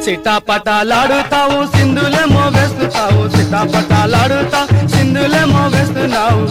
సిటాపటాలాడుతావు సింధులేమో వేస్తున్నావు సిటాపటాలాడుతావు సింధులేమో వేస్తున్నావు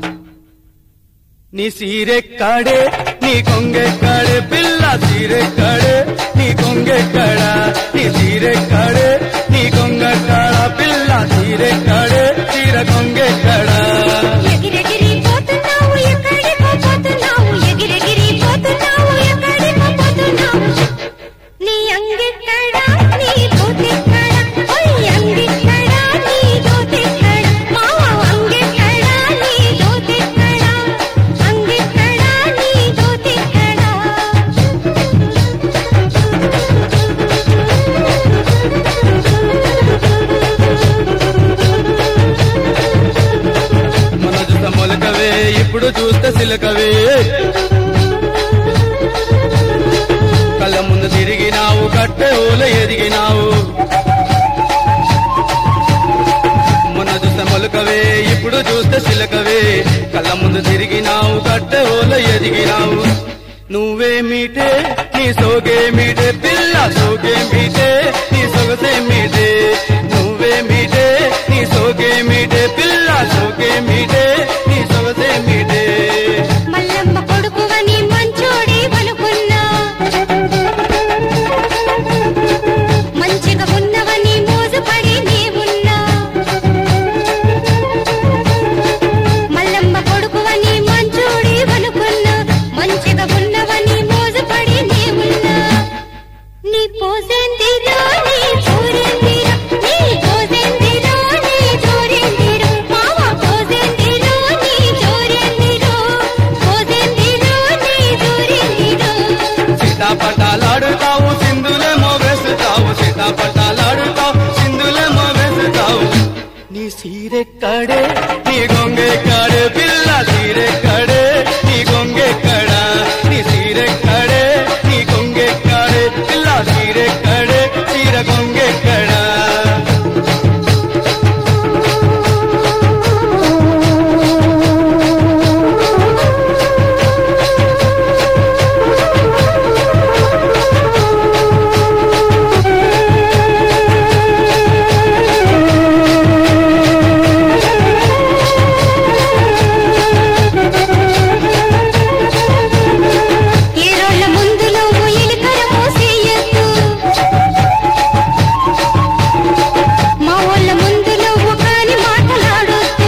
నీ సీరెక్కడే నీ కొంగెక్కడే పిల్ల సీరెక్కడే నీ కొంగెక్కడ నీ సీరెక్కడే నీ కొంగెక్కడ పిల్ల సీరెక్కడే సీర కొంగెక్కడ ఎగిరెగిరి పోతున్నావు ఎక్కడికో పోతున్నావు ఎగిరెగిరి పోతున్నావు ఎక్కడికో పోతున్నావు నీ అంగెక్కడా నీ దోతెక్కడా ఓయ్ అంగెక్కడా నీ దోతెక్కడా మావ అంగెక్కడా నీ దోతెక్కడా అంగెక్కడా నీ దోతెక్కడా మన చూత మొలకవే ఇప్పుడు చూస్తే సిలకవే కళ్ళ ముందు తిరిగినావు కట్టె ఊల ఎదిగినావు మొన్న చూస్తే మొలకవే ఇప్పుడు చూస్తే సిలకవే కళ్ళ ముందు తిరిగినావు కట్టె ఊల ఎదిగినావు నువ్వే మీటే నీ సోగే మీటే పిల్ల సోగే మీటే నీ సొగసే మీటే నువ్వే మీటే నీ సోగే మీటే పిల్ల సోగే మీటే నీ సొగసే మీటే మల్లమ్మ కొడుకువని మంచోడి వనుకున్నా మంచిగా ఉన్నవని మోజుపడి నీవున్నా మల్లమ్మ కొడుకువని మంచోడి వనుకున్నా మంచిగా ఉన్నవని మోజుపడి నీవున్నా నీ పోసెందిరో నీ చూరెందిరో నీ పోసెందిరో నీ చూరెందిరో మావ పోసెందిరో నీ చూరెందిరో పోసెందిరో నీ చూరెందిరో సీతాపటాలాడుతావు సింధులేమో వేస్తావు సీతాపటాలాడుతావు సింధులేమో వేస్తావు నీ సీరెక్కడే నీ గొంగెక్కడే పిల్ల సీరెక్కడే నీ గొంగెక్కడా నీ సీరెక్కడే నీ గొంగెక్కడే పిల్ల సీరెక్కడే సీర గొంగెక్కడా ఈ రోజుల ముందు నువ్వు ఇలుకల మోసేయొద్దు మా వాళ్ళ ముందు నువ్వు కాని మాటలాడొద్దు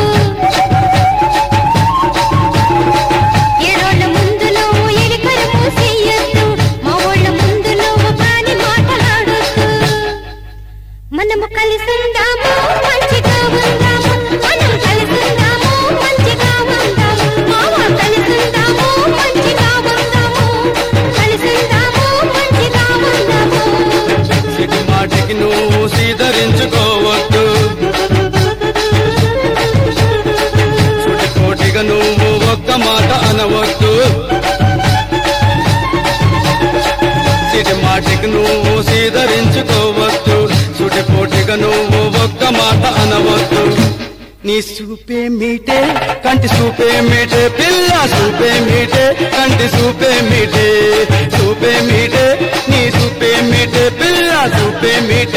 ఈ రోజుల ముందు నువ్వు ఇలుకల మోసేయొద్దు మా వాళ్ళ ముందు నువ్వు కాని మాటలాడొద్దు మనము కలిసుందాము మంచిగా ఉందాము మనం కలిసుందాము మంచిగా ఉందాము మామ కలిసుందాము మంచిగా ఉందాము కలిసుందాము మంచిగా ఉందాము సిటి మాటికి నువ్వు సీదరించుకోవద్దు సుటి కోటిగా నువ్వు ఒక్క మాట అనవద్దు సిటి మాటికి నువ్వు సీదరించుకోవద్దు సుటి కోటిగా నువ్వు ఒక్క మాట అనవద్దు నీ సూపే మీటే కంటి సూపే మీటే పిల్ల సూపే మీటే కంటి సూపే మీటే సూపే మీటే నీ సూపే మీటే పిల్ల సూపే మీటే